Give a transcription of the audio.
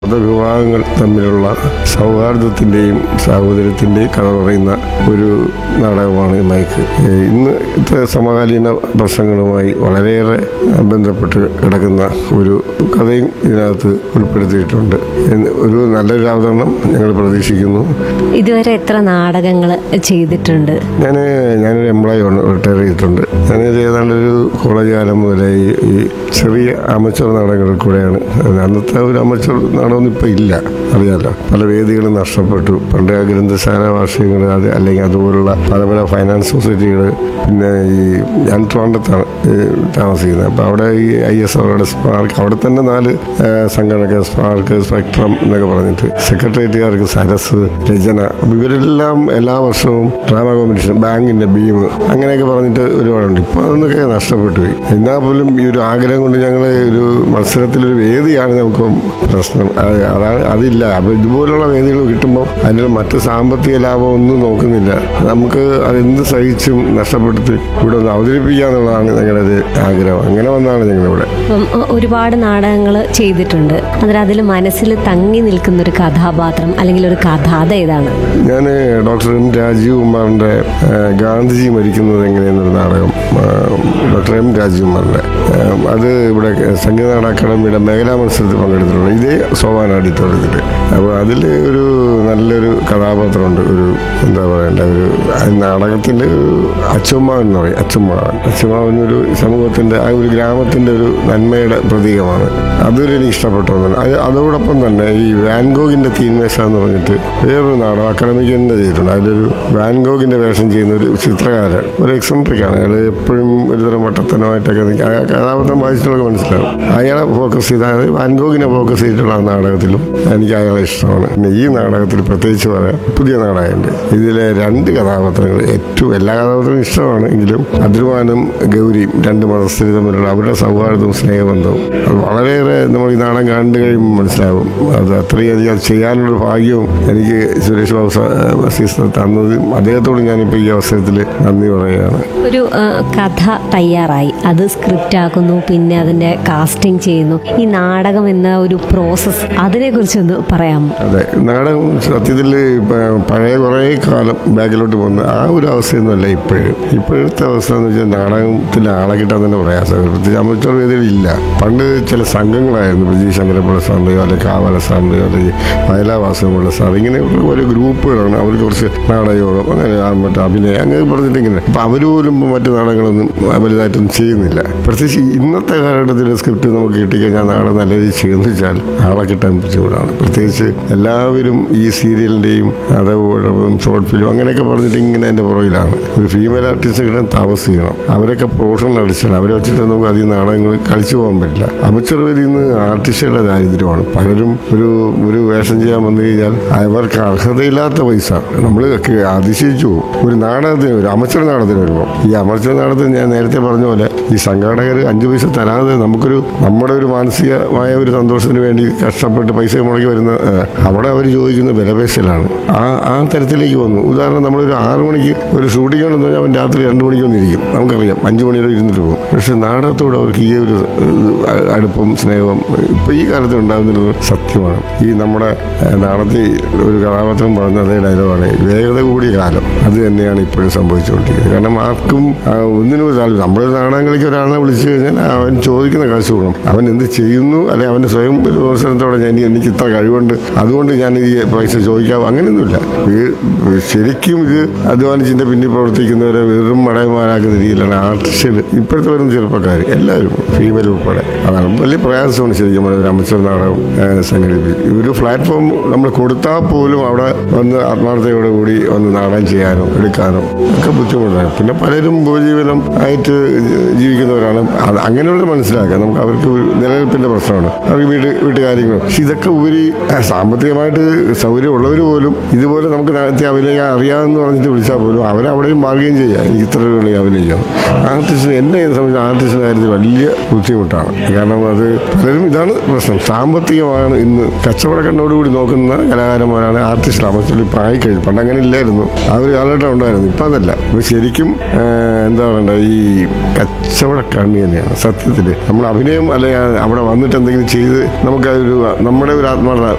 മതവിഭാഗങ്ങൾ തമ്മിലുള്ള സൗഹാർദ്ദത്തിൻ്റെയും സാഹോദര്യത്തിൻ്റെയും കഥ പറയുന്ന ഒരു നാടകമാണ് ഈ മയക്ക് ഏഹ് ഇന്ന് ഇത്തെ സമകാലീന പ്രശ്നങ്ങളുമായി വളരെയേറെ ബന്ധപ്പെട്ട് കിടക്കുന്ന ഒരു കഥയും ഇതിനകത്ത് ഉൾപ്പെടുത്തിയിട്ടുണ്ട് എന്ന് ഒരു നല്ലൊരു അവതരണം ഞങ്ങൾ പ്രതീക്ഷിക്കുന്നു ഇതുവരെ എത്ര നാടകങ്ങൾ ചെയ്തിട്ടുണ്ട് ഞാൻ ഞാനൊരു എംപ്ലോയി ആണ് റിട്ടയർ ചെയ്തിട്ടുണ്ട് ഞാനിത് ഏതാണ്ട് ഒരു കോളേജ് കാലം മുതലേ ഈ ഈ ചെറിയ അമച്ചർ നാടകങ്ങളിൽ കൂടെയാണ് അന്നത്തെ ഒരു അമച്ചർ നാടകമൊന്നും ഇപ്പം ഇല്ല അറിയാലോ പല വേദികളും നഷ്ടപ്പെട്ടു പണ്ട് ആ ഗ്രന്ഥശാല വാർഷികങ്ങൾ അത് അല്ലെങ്കിൽ അതുപോലുള്ള പല പല ഫൈനാൻസ് സൊസൈറ്റികൾ പിന്നെ ഈ ഞാൻ ട്രോണ്ടത്താണ് താമസിക്കുന്നത് അപ്പോൾ അവിടെ ഈ ഐ എസ് അവരുടെ സ്പാർക്ക് അവിടെ തന്നെ നാല് ആ, സംഘടനകൾ സ്പാർക്ക് സ്പെക്ട്രം എന്നൊക്കെ പറഞ്ഞിട്ട് സെക്രട്ടേറിയറ്റുകാർക്ക് സരസ് രചന അപ്പോൾ ഇവരെല്ലാം എല്ലാ വർഷവും ഡ്രാമ കോമ്പറ്റീഷൻ ബാങ്കിന്റെ ബീം അങ്ങനെയൊക്കെ പറഞ്ഞിട്ട് ഒരുപാടുണ്ട് ഇപ്പോൾ അതൊന്നൊക്കെ നഷ്ടപ്പെട്ടു പോയി എന്നാൽ പോലും ഈ ഒരു ആഗ്രഹം കൊണ്ട് ഞങ്ങൾ ഒരു മത്സരത്തിലൊരു വേദിയാണ് നമുക്ക് പ്രശ്നം അത് അതാണ് അതില്ല അപ്പോൾ ഇതുപോലുള്ള വേദികൾ കിട്ടുമ്പോൾ അതിന് മറ്റ് സാമ്പത്തിക ലാഭം ഒന്നും നോക്കുന്നില്ല നമുക്ക് അതെന്ത് സഹിച്ചും നഷ്ടപ്പെടുത്തി ഇവിടെ ഒന്ന് അവതരിപ്പിക്കുക എന്നുള്ളതാണ് ഞങ്ങളുടെ ഒരു ആഗ്രഹം അങ്ങനെ വന്നാണ് ഞങ്ങളിവിടെ അപ്പം ഒ- ഒരുപാട് നാടകങ്ങൾ ചെയ്തിട്ടുണ്ട് അതിൽ അതിൽ മനസ്സിൽ തങ്ങി നിൽക്കുന്ന ഒരു കഥാപാത്രം അല്ലെങ്കിൽ ഒരു കഥ അത് ഏതാണ് ഞാൻ ഡോക്ടർ എം രാജീവ് കുമാറിൻ്റെ ആ, ഗാന്ധിജി മരിക്കുന്നത് എങ്ങനെയെന്നൊരു നാടകം ആ, ഡോക്ടർ എം രാജീവ് കുമാറിൻ്റെ ആ, അത് ഇവിടെ സംഗീത നാടക അക്കാദമിയുടെ മേഖലാ മത്സരത്തിൽ പങ്കെടുത്തിട്ടുണ്ട് ഇതേ സോപാന ഓഡിറ്റോറിയത്തിൽ അപ്പോൾ അതിൽ ഒരു നല്ലൊരു കഥാപാത്രമുണ്ട് ഒരു എന്താ പറയണ്ട ഒരു ആ നാടകത്തിൻ്റെ ഒരു അച്ചുമ്മാവൻ എന്ന് പറയും അച്ചുമ്മാവൻ അച്ചുമ്മാവൻ ഒരു സമൂഹത്തിൻ്റെ ആ ഒരു ഗ്രാമത്തിൻ്റെ ഒരു നന്മയുടെ പ്രതീകമാണ് അതൊരു എനിക്ക് ഇഷ്ടപ്പെട്ടു ഒന്നാണ്. അത് അതോടൊപ്പം തന്നെ ഈ വാൻഗോഗിന്റെ തീൻമേശ എന്ന് പറഞ്ഞിട്ട് വേറൊരു നാടകം അക്കാഡമിക് തന്നെ ചെയ്തിട്ടുണ്ട് അതിലൊരു വാൻഗോഗിന്റെ വേഷം ചെയ്യുന്ന ഒരു ചിത്രകാരൻ ഒരു എക്സെൻട്രിക് ആണ് അയാൾ എപ്പോഴും ഒരുതരം വട്ടത്തനമായിട്ടൊക്കെ നിൽക്കും. ആ കഥാപാത്രം വായിച്ചിട്ടൊക്കെ മനസ്സിലാവും അയാളെ ഫോക്കസ് ചെയ്ത അതായത് വാൻഗോഗിനെ ഫോക്കസ് ചെയ്തിട്ടുള്ള ആ നാടകത്തിലും എനിക്ക് അയാളെ ഇഷ്ടമാണ് പിന്നെ ഈ നാടകത്തിൽ പ്രത്യേകിച്ച് പറയാം പുതിയ നാടകമുണ്ട് ഇതിലെ രണ്ട് കഥാപാത്രങ്ങൾ ഏറ്റവും എല്ലാ കഥാപാത്രങ്ങളും ഇഷ്ടമാണ് എങ്കിലും അദ്രുവാനും ഗൗരിയും രണ്ട് മതസ്ഥിതി തമ്മിലുള്ള അവരുടെ സൗഹാർദ്ദവും സ്നേഹബന്ധവും അത് വളരെയേറെ നമ്മൾ ഈ നാടകം കണ്ടു കഴിയുമ്പോൾ മനസ്സിലാവും അത് അത്രയധികം അത് ചെയ്യാനുള്ള ഭാഗ്യവും എനിക്ക് സുരേഷ് ബാബു സാ- വസീസ് തന്നതും അദ്ദേഹത്തോട് ഞാനിപ്പോൾ ഈ അവസരത്തിൽ നന്ദി പറയുകയാണ് ഒരു ആ, കഥ തയ്യാറായി അത് സ്ക്രിപ്റ്റ് ആക്കുന്നു പിന്നെ അതിന്റെ കാസ്റ്റിംഗ് ചെയ്യുന്നു ഈ നാടകം എന്ന ഒരു പ്രോസസ്സ് അതിനെക്കുറിച്ചൊന്ന് പറയാമോ അതെ നാടകം സത്യത്തിൽ പഴയ കുറേ കാലം ബാക്കിലോട്ട് പോകുന്ന ആ ഒരു അവസ്ഥയൊന്നുമല്ല ഇപ്പോഴും ഇപ്പോഴത്തെ അവസ്ഥ എന്ന് വെച്ചാൽ നാടകത്തിൽ ആളെ കിട്ടാൻ തന്നെ പ്രയാസമാണ് പ്രത്യേകിച്ച് അമച്ചർ വേദിയിൽ ഇല്ല പണ്ട് ചില സംഘങ്ങളായിരുന്നു പ്രജീഷ് ശങ്കരപ്പുഴ സാറിൻ്റെയോ അല്ലെങ്കിൽ കാവല സാറിൻ്റെയോ അല്ലെങ്കിൽ വയലാവാസമുള്ള സാർ ഇങ്ങനെ ഓരോ ഗ്രൂപ്പുകളാണ് അവർ കുറച്ച് നാടകയോഗം അങ്ങനെ ആ മറ്റേ അഭിനയം അങ്ങനെ പറഞ്ഞിട്ട് ഇങ്ങനെ അപ്പം അവർ പോലും ഇപ്പം മറ്റു നാടകങ്ങളൊന്നും വലുതായിട്ടൊന്നും ചെയ്യുന്നില്ല പ്രത്യേകിച്ച് ഇന്നത്തെ കാലഘട്ടത്തിൽ സ്ക്രിപ്റ്റ് നമുക്ക് കിട്ടിക്കഴിഞ്ഞാൽ നാടകം നല്ല രീതിയിൽ ചെയ്യുന്നു വെച്ചാൽ ആളെ കിട്ടാൻ ബുദ്ധിമുട്ടാണ് പ്രത്യേകിച്ച് എല്ലാവരും ഈ സീരിയലിൻ്റെയും അതേപോലെ ഷോർട്ട് ഫിലിം അങ്ങനെയൊക്കെ പറഞ്ഞിട്ട് ഇങ്ങനെ എൻ്റെ പുറകിലാണ് ഒരു ഫീമെയിൽ ആർട്ടിസ്റ്റ് കിട്ടാൻ താമസിക്കണം അവരൊക്കെ പ്രൊഫഷണൽ ആർട്ടിസ്റ്റാണ് അവരെ വെച്ചിട്ട് നമുക്ക് അധികം നാടകങ്ങൾ കളിച്ചു പോകാൻ പറ്റില്ല അമച്ചർ വരി ഇന്ന് ആർട്ടിസ്റ്റുകളുടെ ദാരിദ്ര്യമാണ് പലരും ഒരു ഒരു വേഷം ചെയ്യാൻ വന്നു കഴിഞ്ഞാൽ അവർക്ക് അർഹതയില്ലാത്ത പൈസ നമ്മൾ അതിശയിച്ചു പോകും ഒരു നാടകത്തിന് ഒരു അമച്ചർ നാടകത്തിന് വരുമ്പോൾ ഈ അമച്ചർ നാടകത്തിന് ഞാൻ നേരത്തെ പറഞ്ഞ പോലെ ഈ സംഘാടകർ അഞ്ച് പൈസ തരാതെ നമുക്കൊരു നമ്മുടെ ഒരു മാനസികമായ ഒരു സന്തോഷത്തിന് വേണ്ടി കഷ്ടപ്പെട്ട് പൈസ മുടക്കി വരുന്ന ഏഹ്, അവിടെ അവർ ചോദിക്കുന്ന വിലപേശലാണ് ആ ആ തരത്തിലേക്ക് വന്നു ഉദാഹരണം നമ്മളൊരു ആറ് മണിക്ക് ഒരു ഷൂട്ടിംഗ് ഉണ്ടെന്ന് പറഞ്ഞാൽ അവൻ രാത്രി രണ്ട് മണിക്ക് വന്നിരിക്കും നമുക്കറിയാം അഞ്ച് മണി വരെ ഇരുന്നിട്ട് പോകും പക്ഷെ നാടകത്തോട് അവർക്ക് ഈ ഒരു ഏഹ്, അടുപ്പം സ്നേഹം ഇപ്പം ഈ കാലത്ത് ഉണ്ടാകുന്നത് സത്യമാണ് ഈ നമ്മുടെ ഏഹ്, നാടകത്തിൽ ഒരു കഥാപാത്രം പറഞ്ഞ അതേ ഡയലോഗാണ് വേഗത കൂടിയ കാലം അത് തന്നെയാണ് ഇപ്പോഴും സംഭവിച്ചുകൊണ്ടിരിക്കുന്നത് കാരണം ആർക്കും ആ, ഒന്നിനും ഒരു താല്പര്യം നമ്മളൊരു നാടകം കളിക്ക് ഒരാളെ വിളിച്ചു കഴിഞ്ഞാൽ അവൻ ചോദിക്കുന്ന കാശ് കൊടുക്കണം അവൻ എന്ത് ചെയ്യുന്നു അല്ലെ അവന്റെ സ്വയം വിമർശനത്തോടെ ഞാൻ എനിക്ക് ഇത്ര കഴിവുണ്ട് അതുകൊണ്ട് ഞാൻ ഈ പൈസ ചോദിക്കാവൂ അങ്ങനെയൊന്നുമില്ല ഇത് ശരിക്കും ഇത് അധ്വാനിച്ചിന്റെ പിന്നിൽ പ്രവർത്തിക്കുന്നവരെ വെറും മടയന്മാരാക്കുന്ന രീതിയിലാണ് ആർട്ടിസ്റ്റുകൾ ഇപ്പോഴത്തെ വരുന്ന ചെറുപ്പക്കാർ എല്ലാവരും ഫീമെയിൽ ഉൾപ്പെടെ അതാണ് വലിയ പ്രയാസമാണ് ശരിക്കും പറഞ്ഞാൽ ഒരു അമച്ചർ നാടകം ഏഹ്, സംഘടിപ്പിക്കും ഒരു പ്ലാറ്റ്ഫോം നമ്മൾ കൊടുത്താൽ പോലും അവിടെ വന്ന് ആത്മാർത്ഥതയോടെ കൂടി വന്ന് നാടകം ചെയ്യാനോ എടുക്കാനോ ഒക്കെ ബുദ്ധിമുട്ടാണ് പിന്നെ പലരും ഉപജീവനം ആയിട്ട് ജീവിക്കുന്നവരാണ് അത് അങ്ങനെയുള്ള മനസ്സിലാക്കുക നമുക്ക് അവർക്ക് ഒരു നിലനിൽപ്പിന്റെ പ്രശ്നമാണ് അവർക്ക് വീട് വീട്ടുകാര്യങ്ങൾ പക്ഷെ ഇതൊക്കെ ഉപരി ആ, സാമ്പത്തികമായിട്ട് സൗകര്യമുള്ളവർ പോലും ഇതുപോലെ നമുക്ക് നേരത്തെ അഭിനയിക്കാൻ അറിയാമെന്ന് പറഞ്ഞിട്ട് വിളിച്ചാൽ പോലും അവരവിടെയും ബാർഗെയിൻ ചെയ്യാം എനിക്ക് ഇത്ര രൂപ അഭിനയിക്കണം ആർട്ടിസ്റ്റിന് എന്നെ സംബന്ധിച്ച് ആർട്ടിസ്റ്റിന്റെ കാര്യത്തിൽ വലിയ ബുദ്ധിമുട്ടാണ് കാരണം അത് പലരും ഇതാണ് പ്രശ്നം സാമ്പത്തികമാണ് ഇന്ന് കച്ചവടക്കണ്ണോടുകൂടി നോക്കുന്ന കലാകാരന്മാരാണ് ആർട്ടിസ്റ്റ് അമച്ചൊല്ലി ഇപ്പം ആയിക്കഴിഞ്ഞു പണ്ട് അങ്ങനെ ഇല്ലായിരുന്നു ആ ഒരു കാലഘട്ടം ഉണ്ടായിരുന്നു ഇപ്പം അതല്ല ഇപ്പം ശരിക്കും ആ, എന്താ പറയണ്ട ഈ കച്ചവട കണ്ണി തന്നെയാണ് സത്യത്തിൽ നമ്മൾ അഭിനയം അല്ലെങ്കിൽ അവിടെ വന്നിട്ട് എന്തെങ്കിലും ചെയ്ത് നമുക്കതൊരു നമ്മുടെ ഒരു ആത്മാർത്ഥ